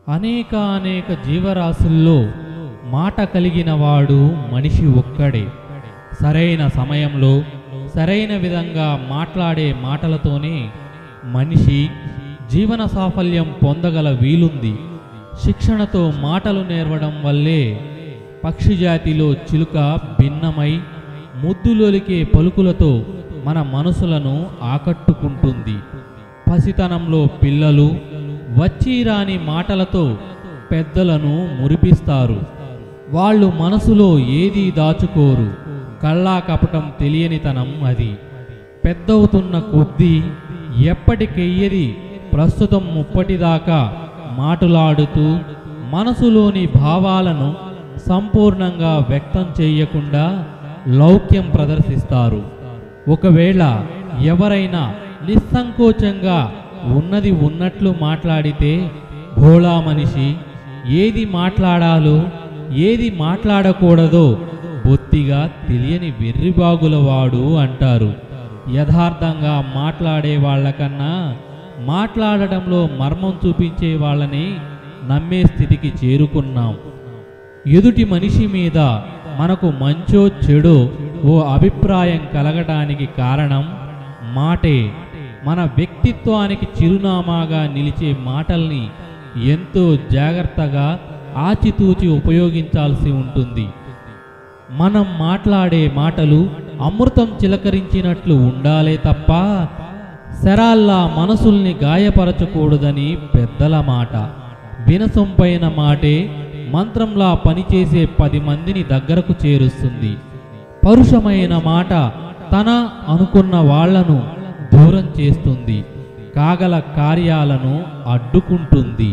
అనేక అనేక జీవరాశుల్లో మాట కలిగిన వాడు మనిషి ఒక్కడే సరైన సమయంలో సరైన విధంగా మాట్లాడే మాటలతోనే మనిషి జీవన సాఫల్యం పొందగల వీలుంది శిక్షణతో మాటలు నేర్వడం వల్లే పక్షి జాతిలో చిలుక భిన్నమై ముద్దులొలికే పలుకులతో మన మనసులను ఆకట్టుకుంటుంది పసితనంలో పిల్లలు వచ్చి రాని మాటలతో పెద్దలను మురిపిస్తారు వాళ్ళు మనసులో ఏదీ దాచుకోరు కళ్ళా కపటం తెలియనితనం అది పెద్దవుతున్న కొద్దీ ఎప్పటికెయ్యది ప్రస్తుతం ముప్పటిదాకా మాటులాడుతూ మనసులోని భావాలను సంపూర్ణంగా వ్యక్తం చేయకుండా లౌక్యం ప్రదర్శిస్తారు ఒకవేళ ఎవరైనా నిస్సంకోచంగా ఉన్నది ఉన్నట్లు మాట్లాడితే భోళా మనిషి ఏది మాట్లాడాలో ఏది మాట్లాడకూడదో బొత్తిగా తెలియని వెర్రిబాగులవాడు అంటారు యథార్థంగా మాట్లాడే వాళ్ళకన్నా మాట్లాడటంలో మర్మం చూపించే వాళ్ళని నమ్మే స్థితికి చేరుకున్నాం ఎదుటి మనిషి మీద మనకు మంచో చెడో ఓ అభిప్రాయం కలగటానికి కారణం మాటే మన వ్యక్తిత్వానికి చిరునామాగా నిలిచే మాటల్ని ఎంతో జాగ్రత్తగా ఆచితూచి ఉపయోగించాల్సి ఉంటుంది మనం మాట్లాడే మాటలు అమృతం చిలకరించినట్లు ఉండాలే తప్ప శరాల్లా మనసుల్ని గాయపరచకూడదని పెద్దల మాట వినసొంపైన మాటే మంత్రంలా పనిచేసే పది మందిని దగ్గరకు చేరుస్తుంది పరుషమైన మాట తన అనుకున్న వాళ్లను దూరం చేస్తుంది కాగల కార్యాలను అడ్డుకుంటుంది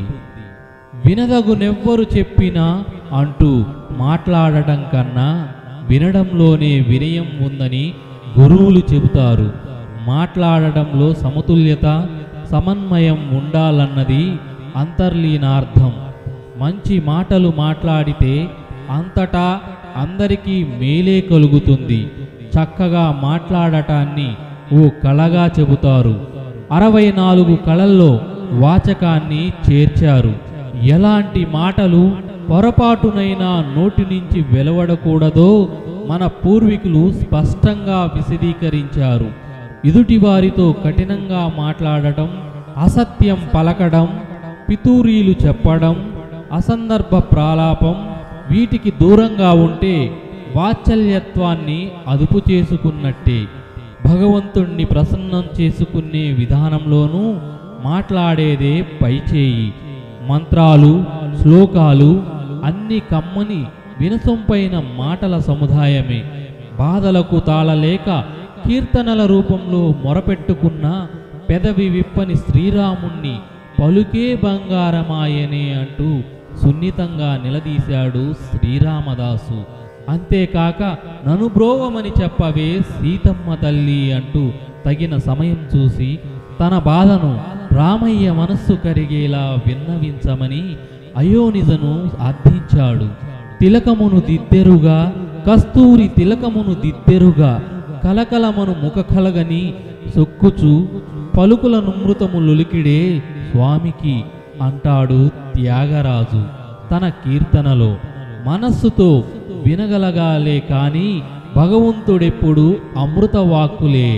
వినదగునెవ్వరు చెప్పినా అంటూ మాట్లాడటం కన్నా వినడంలోనే వినయం ఉందని గురువులు చెబుతారు మాట్లాడడంలో సమతుల్యత సమన్వయం ఉండాలన్నది అంతర్లీనార్థం మంచి మాటలు మాట్లాడితే అంతటా అందరికీ మేలే కలుగుతుంది చక్కగా మాట్లాడటాన్ని ఓ కళగా చెబుతారు అరవై నాలుగు కళల్లో వాచకాన్ని చేర్చారు ఎలాంటి మాటలు పొరపాటునైనా నోటి నుంచి వెలువడకూడదో మన పూర్వీకులు స్పష్టంగా విశదీకరించారు ఎదుటివారితో కఠినంగా మాట్లాడటం అసత్యం పలకడం పితూరీలు చెప్పడం అసందర్భ ప్రాలాపం వీటికి దూరంగా ఉంటే వాత్సల్యత్వాన్ని అదుపు చేసుకున్నట్టే భగవంతుణ్ణి ప్రసన్నం చేసుకునే విధానంలోనూ మాట్లాడేదే పైచేయి మంత్రాలు శ్లోకాలు అన్ని కమ్మని వినసొంపైన మాటల సముదాయమే బాధలకు తాళలేక కీర్తనల రూపంలో మొరపెట్టుకున్న పెదవి విప్పని శ్రీరాముణ్ణి పలుకే బంగారమాయనే అంటూ సున్నితంగా నిలదీశాడు శ్రీరామదాసు అంతేకాక నను బ్రోవమని చెప్పవే సీతమ్మ తల్లి అంటూ తగిన సమయం చూసి తన బాధను రామయ్య మనస్సు కరిగేలా విన్నవించమని అయోనిజను అర్థించాడు తిలకమును దిద్దెరుగా కస్తూరి తిలకమును దిద్దెరుగా కలకలమను ముఖ కలగని సొక్కుచు పలుకుల నృతము లొలికిడే స్వామికి అంటాడు త్యాగరాజు తన కీర్తనలో మనస్సుతో వినగలగాలే కాని భగవంతుడెప్పుడు అమృత వాక్కులే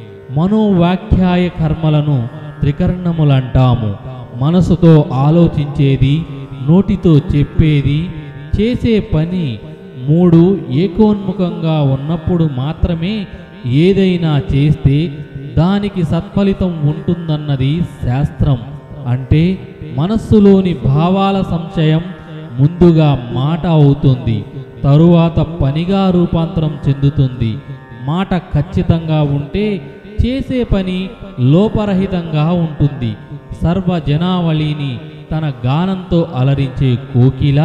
మనోవాఖ్యాయ కర్మలను త్రికరణములంటాము మనసుతో ఆలోచించేది నోటితో చెప్పేది చేసే పని మూడు ఏకోన్ముఖంగా ఉన్నప్పుడు మాత్రమే ఏదైనా చేస్తే దానికి సత్ఫలితం ఉంటుందన్నది శాస్త్రం అంటే మనస్సులోని భావాల సంశయం ముందుగా మాట అవుతుంది తరువాత పనిగా రూపాంతరం చెందుతుంది మాట ఖచ్చితంగా ఉంటే చేసే పని లోపరహితంగా ఉంటుంది సర్వజనావళిని తన గానంతో అలరించే కోకిల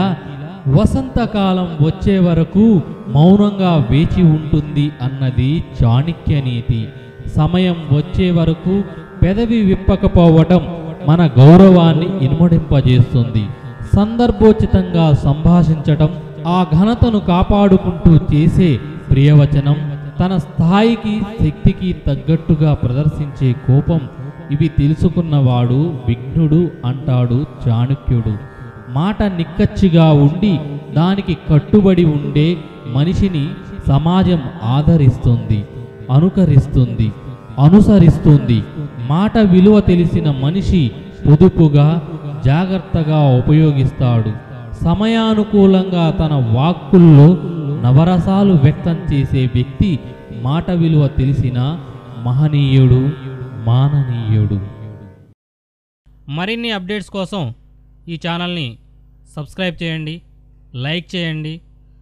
వసంతకాలం వచ్చే వరకు మౌనంగా వేచి ఉంటుంది అన్నది చాణక్య నీతి సమయం వచ్చే వరకు పెదవి విప్పకపోవటం మన గౌరవాన్ని ఇనుమడింపజేస్తుంది సందర్భోచితంగా సంభాషించటం ఆ ఘనతను కాపాడుకుంటూ చేసే ప్రియవచనం తన స్థాయికి శక్తికి తగ్గట్టుగా ప్రదర్శించే కోపం ఇవి తెలుసుకున్నవాడు విఘ్నుడు అంటాడు చాణక్యుడు మాట నిక్కచ్చిగా ఉండి దానికి కట్టుబడి ఉండే మనిషిని సమాజం ఆదరిస్తుంది అనుకరిస్తుంది అనుసరిస్తుంది మాట విలువ తెలిసిన మనిషి పొదుపుగా జాగ్రత్తగా ఉపయోగిస్తాడు సమయానుకూలంగా తన వాక్కుల్లో నవరసాలు వ్యక్తం చేసే వ్యక్తి మాట విలువ తెలిసిన మహనీయుడు మాననీయుడు మరిన్ని అప్డేట్స్ కోసం ఈ ఛానల్ని సబ్స్క్రైబ్ చేయండి లైక్ చేయండి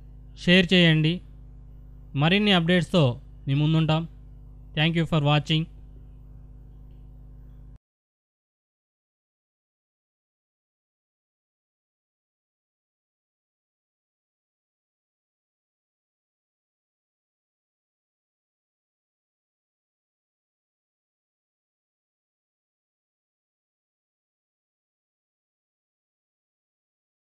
షేర్ చేయండి మరిన్ని అప్డేట్స్తో మీ ముందుంటాం థ్యాంక్ యూ ఫర్ వాచింగ్